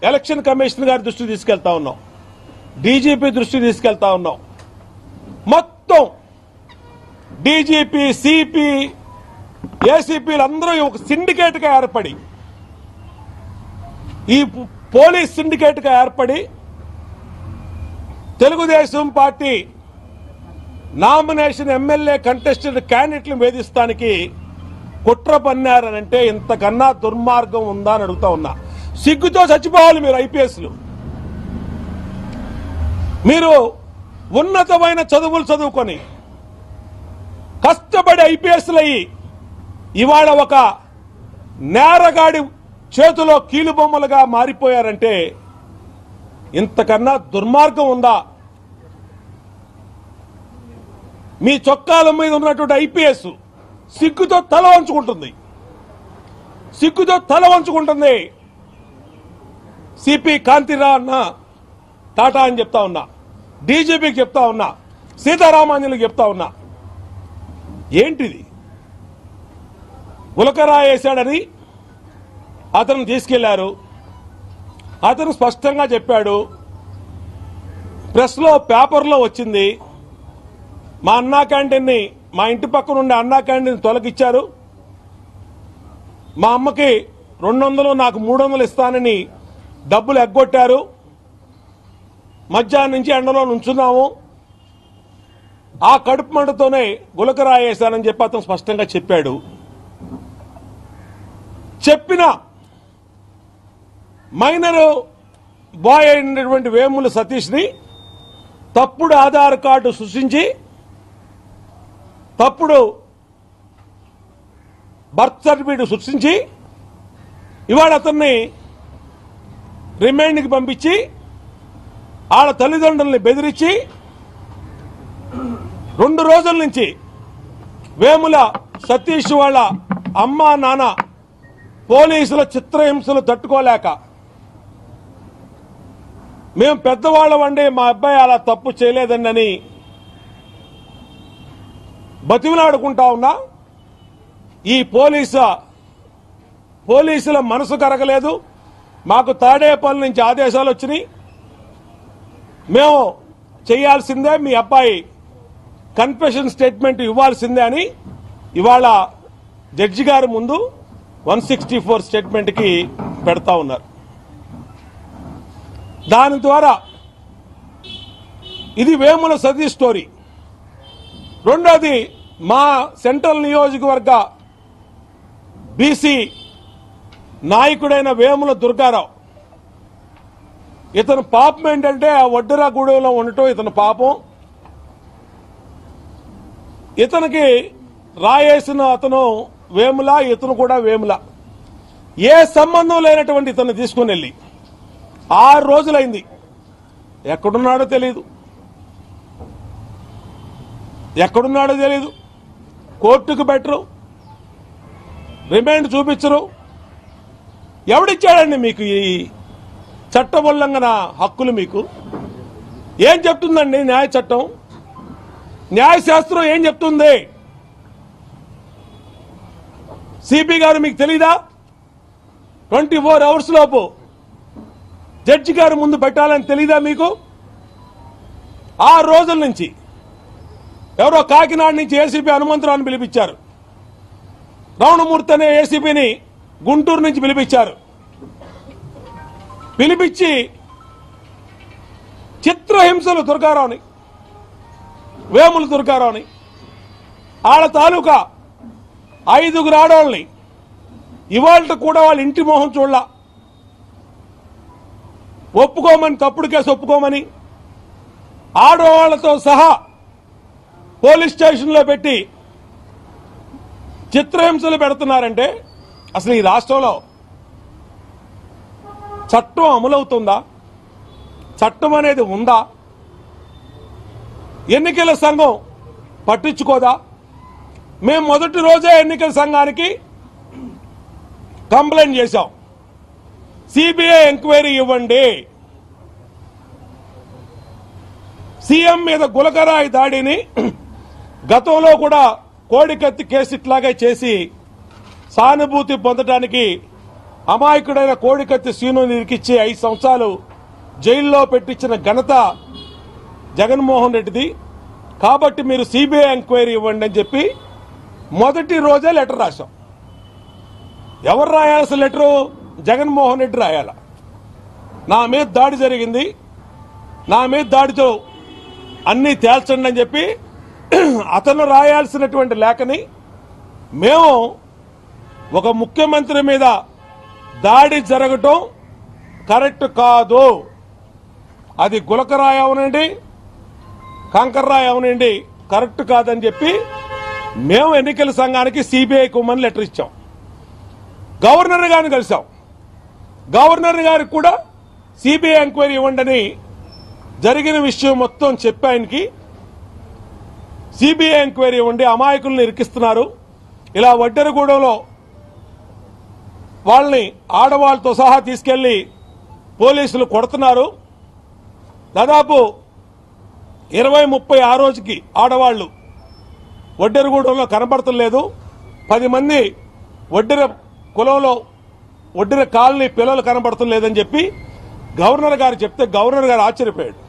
election commission గారి దృష్టికి తీసుకెళ్తా ఉన్నాం డీజీపీ దృష్టికి తీసుకెళ్తా ఉన్నాం మొత్తం డీజీపీ సిపి ఏసీపీలు అందరూ ఒక సిండికేట్ గా ఏర్పడి ఈ పు- పోలీస్ సిండికేట్ గా ఏర్పడి Telugu Desam party nomination MLA contested క్యాండిడేట్లను వేధిస్తానికి కుట్ర పన్నారనంటే ఇంతకన్నా దుర్మార్గం ఉందా అని అడుగుతా ఉన్నా సిగ్గుతో చచ్చిపోవాలి మీరు ఐపీఎస్లు మీరు ఉన్నతమైన చదువులు చదువుకొని కష్టపడి ఐపీఎస్లు అయ్యి ఇవాళ ఒక నేరగాడి చేతిలో కీలుబొమ్మలుగా మారిపోయారంటే ఇంతకన్నా దుర్మార్గం ఉందా మీ చొక్కాల మీద ఉన్నటువంటి ఐపీఎస్ సిగ్గుతో తల వంచుకుంటుంది సిగ్గుతో తల వంచుకుంటుంది సిపి కాంతిరా అన్న టాటా అని చెప్తా ఉన్నా డీజీపీకి చెప్తా ఉన్నా సీతారామాంజలికి చెప్తా ఉన్నా ఏంటిది ఉలకరా వేశాడని అతను తీసుకెళ్లారు అతను స్పష్టంగా చెప్పాడు ప్రెస్లో పేపర్లో వచ్చింది మా అన్నా క్యాంటీన్ని మా ఇంటి పక్కన ఉండే అన్నా క్యాంటీన్ తొలగిచ్చారు మా అమ్మకి రెండు వందలు నాకు మూడు వందలు ఇస్తానని డబ్బులు ఎగ్గొట్టారు మధ్యాహ్నం నుంచి ఎండలో నుంచున్నాము ఆ కడుపు మంటతోనే గులకరా వేశానని చెప్పి అతను స్పష్టంగా చెప్పాడు చెప్పిన మైనర్ బాయ్ అయినటువంటి వేముల సతీష్ని తప్పుడు ఆధార్ కార్డు సృష్టించి తప్పుడు బర్త్ సర్టిఫికేట్ సృష్టించి ఇవాళ అతన్ని రిమైండ్కి పంపించి వాళ్ళ తల్లిదండ్రుల్ని బెదిరించి రెండు రోజుల నుంచి వేముల సతీష్ వాళ్ళ అమ్మ నాన్న పోలీసుల చిత్రహింసలు తట్టుకోలేక మేము పెద్దవాళ్ళమండి మా అబ్బాయి అలా తప్పు చేయలేదండి అని బతిమలాడుకుంటా ఉన్నా ఈ పోలీసు పోలీసుల మనసు కరగలేదు మాకు తాడేపల్లి నుంచి ఆదేశాలు వచ్చినాయి మేము చేయాల్సిందే మీ అబ్బాయి కన్ఫెషన్ స్టేట్మెంట్ ఇవ్వాల్సిందే అని ఇవాళ జడ్జి గారి ముందు వన్ సిక్స్టీ ఫోర్ స్టేట్మెంట్కి పెడతా ఉన్నారు దాని ద్వారా ఇది వేముల సతీష్ స్టోరీ రెండోది మా సెంట్రల్ నియోజకవర్గ బీసీ నాయకుడైన వేముల దుర్గారావు ఇతను పాపం ఏంటంటే ఆ వడ్డరా గూడెంలో ఉండటం ఇతను పాపం ఇతనికి రాయేసిన అతను వేముల ఇతను కూడా వేముల ఏ సంబంధం లేనటువంటి ఇతను తీసుకుని వెళ్ళి ఆరు రోజులైంది ఎక్కడున్నాడో తెలియదు ఎక్కడున్నాడో తెలియదు కోర్టుకు బెటరు రిమైండ్ చూపించరు ఎవడిచ్చాడండి మీకు ఈ చట్ట ఉల్లంఘన హక్కులు మీకు ఏం చెప్తుందండి న్యాయ చట్టం న్యాయశాస్త్రం ఏం చెప్తుంది సిపి గారు మీకు తెలీదా ట్వంటీ ఫోర్ అవర్స్ లోపు జడ్జి గారు ముందు పెట్టాలని తెలీదా మీకు ఆరు రోజుల నుంచి ఎవరో కాకినాడ నుంచి ఏసీపీ హనుమంతరావుని పిలిపించారు రమణమూర్తి అనే ఏసీపీని గుంటూరు నుంచి పిలిపించారు పిలిపించి చిత్రహింసలు దుర్గారావుని వేములు దుర్గారావుని ఆళ్ళ తాలూకా ఐదుగురు ఆడవాళ్ళని ఇవాళ కూడా వాళ్ళ ఇంటి మొహం చూడలా ఒప్పుకోమని తప్పుడు కేసు ఒప్పుకోమని ఆడవాళ్లతో సహా పోలీస్ స్టేషన్లో పెట్టి చిత్రహింసలు పెడుతున్నారంటే అసలు ఈ రాష్ట్రంలో చట్టం అమలవుతుందా చట్టం అనేది ఉందా ఎన్నికల సంఘం పట్టించుకోదా మేము మొదటి రోజే ఎన్నికల సంఘానికి కంప్లైంట్ చేశాం సిబిఐ ఎంక్వైరీ ఇవ్వండి సీఎం మీద గులకరాయి దాడిని గతంలో కూడా కోడికత్తి కేసు ఇట్లాగే చేసి సానుభూతి పొందడానికి అమాయకుడైన కోడికత్తి సీను ఇరికిచ్చి ఐదు సంవత్సరాలు జైల్లో పెట్టించిన ఘనత జగన్మోహన్ రెడ్డిది కాబట్టి మీరు సిబిఐ ఎంక్వైరీ ఇవ్వండి అని చెప్పి మొదటి రోజే లెటర్ రాశాం ఎవరు రాయాల్సిన లెటరు జగన్మోహన్ రెడ్డి రాయాల నా మీద దాడి జరిగింది నా మీద దాడితో అన్నీ తేల్చండి అని చెప్పి అతను రాయాల్సినటువంటి లేఖని మేము ఒక ముఖ్యమంత్రి మీద దాడి జరగటం కరెక్ట్ కాదు అది గులకరాయి అవనండి కంకర్రాయి అవనండి కరెక్ట్ కాదని చెప్పి మేము ఎన్నికల సంఘానికి సిబిఐ కుమ్మని లెటర్ ఇచ్చాం గవర్నర్ గారిని కలిసాం గవర్నర్ గారికి కూడా సిబిఐ ఎంక్వైరీ ఇవ్వండి జరిగిన విషయం మొత్తం చెప్పి ఆయనకి సిబిఐ ఎంక్వైరీ ఇవ్వండి అమాయకులను ఇరికిస్తున్నారు ఇలా వడ్డెరగూడెంలో వాళ్ళని ఆడవాళ్ళతో సహా తీసుకెళ్లి పోలీసులు కొడుతున్నారు దాదాపు ఇరవై ముప్పై ఆ రోజుకి ఆడవాళ్లు వడ్డెరగూడెంలో కనబడతలేదు పది మంది వడ్డెర కులంలో వడ్డెర కాలనీ పిల్లలు కనబడతలేదని చెప్పి గవర్నర్ గారు చెప్తే గవర్నర్ గారు ఆశ్చర్యపోయాడు